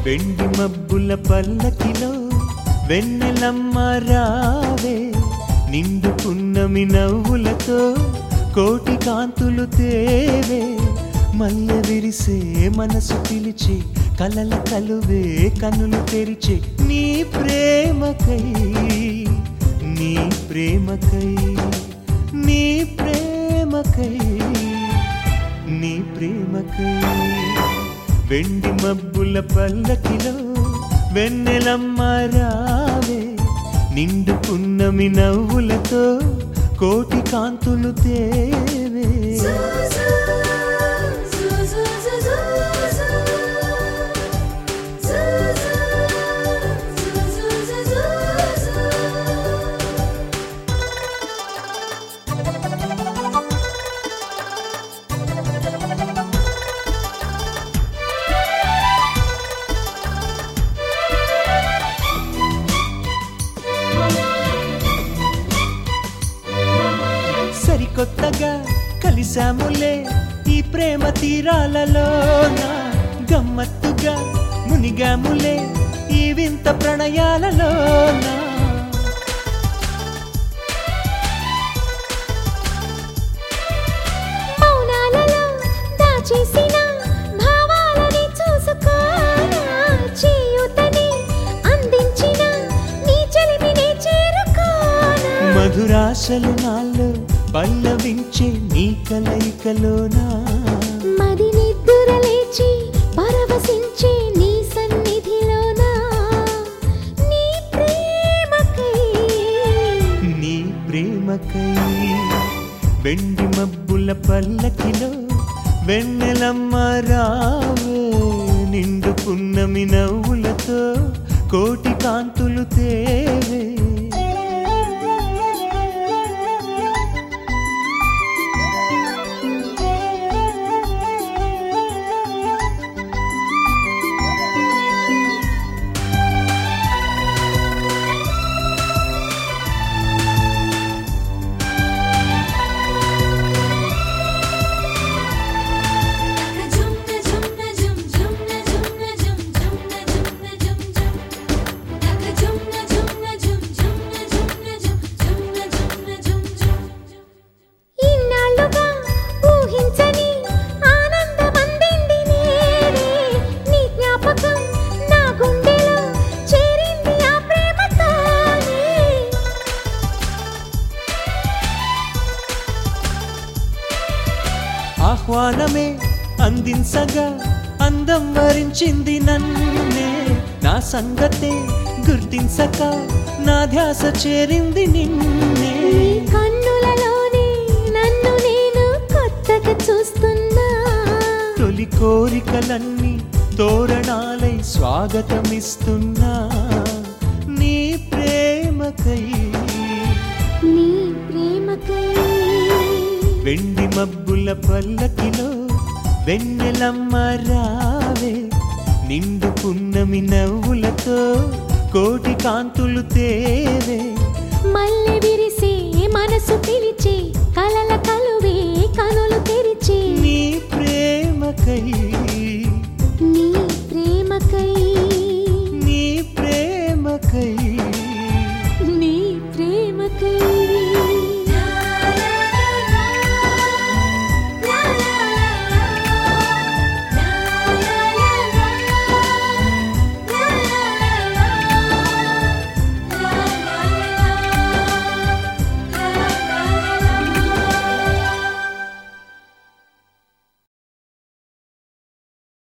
వెండి మబ్బుల పల్లకిలో వెన్నెలమ్మ రావే నిండు పున్నమి నవ్వులతో కోటి కాంతులు తేవే మల్లె విరిసే మనసు పిలిచి కలల కలువే కనులు తెరిచి నీ ప్రేమకై నీ ప్రేమకై నీ ప్రేమకై నీ ప్రేమకై వెండి మబ్బుల పల్లకిలో వెన్నెలమ్మ రావే నిండు పున్నమి నవ్వులతో కోటి కాంతులు తేవే సరికొత్తగా కలిసాములే ఈ ప్రేమ తీరాలలోన గమ్మత్తుగా మునిగాములే ఈ వింత ప్రణయాలలోన మౌనాలలో దాచేసిన భావాలని చూసుకోనా చేయూతని అందించిన నీ చెలిమినే చేరుకోనా మధురాశలు నాలో పల్లవించే నీ కలయికలోనా మది నిద్దుర లేచి పరవశించే నీ సన్నిధిలోనా నీ ప్రేమకై నీ ప్రేమకై వెండి మబ్బుల పల్లకిలో వెన్నెలమ్మ రావే నిండు పున్నమి నవ్వులతో కోటి కాంతులు తేవే ఇన్నాళ్ళుగా ఊహించని ఆనందమందింది నేడే నీ జ్ఞాపకం నా గుండెలో చేరింది ఆ ప్రేమతోనే ఆహ్వానమే అందించగా అందం వరించింది నన్నే నా సంగతే గుర్తించక నా ధ్యాస చేరింది నిన్నే నీ కన్నులలోనే నన్ను నేను కొత్తగా చూస్తున్నా తొలి కోరికలన్నీ తోరణాలై స్వాగతమిస్తున్నా నీ ప్రేమకై నీ ప్రేమకై వెండి మబ్బుల పల్లకిలో వెన్నెలమ్మ రావే నిండు పున్నమి నవ్వులతో కోటి కాంతులు తేవే మల్లె విరిసే మనసు పిలిచే కలల కలువే కనులు తెరిచే నీ ప్రేమకై నీ ప్రేమకై